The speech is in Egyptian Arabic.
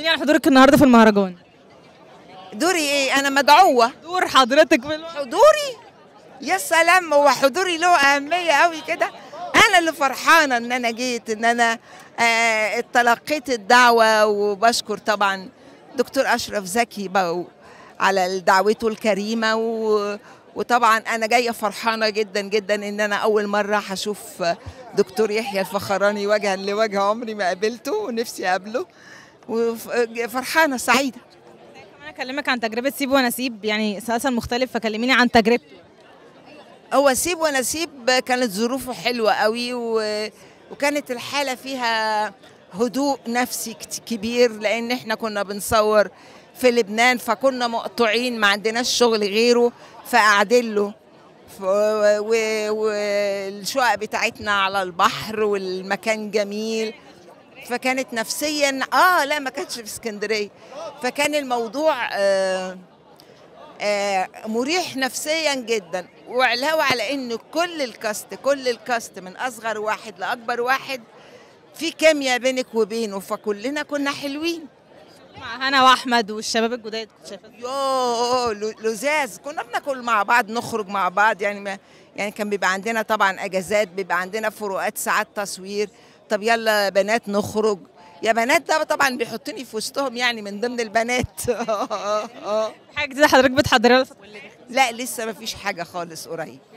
كلميني عن حضورك النهارده في المهرجان دوري ايه انا مدعوه دور حضرتك في الم- حضوري يا سلام هو حضوري له اهميه قوي كده انا اللي فرحانه ان انا جيت ان انا آه اتلقيت الدعوه وبشكر طبعا دكتور اشرف زكي بقى على دعوته الكريمه و وطبعا انا جايه فرحانه جدا جدا ان انا اول مره هشوف دكتور يحيى الفخراني وجها لوجه عمري ما قابلته ونفسي اقابله وفرحانه سعيده انا اكلمك عن تجربه سيب ونسيب يعني مسلسل مختلف فكلميني عن تجربته هو سيب ونسيب كانت ظروفه حلوة قوي و... وكانت الحالة فيها هدوء نفسي كت- كبير لأن احنا كنا بنصور في لبنان فكنا مقطوعين ما عندناش شغل غيره فقاعدين له ف... و... والشقق بتاعتنا على البحر والمكان جميل فكانت نفسيا اه لا ما كانتش في اسكندريه فكان الموضوع آه آه، مريح نفسيا جدا وعلاوه على ان كل الكاست كل الكاست من اصغر واحد لاكبر واحد في كيمياء بينك وبينه فكلنا كنا حلوين مع هنا واحمد والشباب الجداد كنت شايفه يوه لو- لزاز كنا بناكل مع بعض نخرج مع بعض يعني ما يعني كان بيبقى عندنا طبعا اجازات بيبقى عندنا فروقات ساعات تصوير طب يلا بنات نخرج يا بنات ده طبعا بيحطني في وسطهم يعني من ضمن البنات حاجه جديده حضرتك بتحضريها الفترة اللي جاية. لا لسه ما فيش حاجه خالص قريب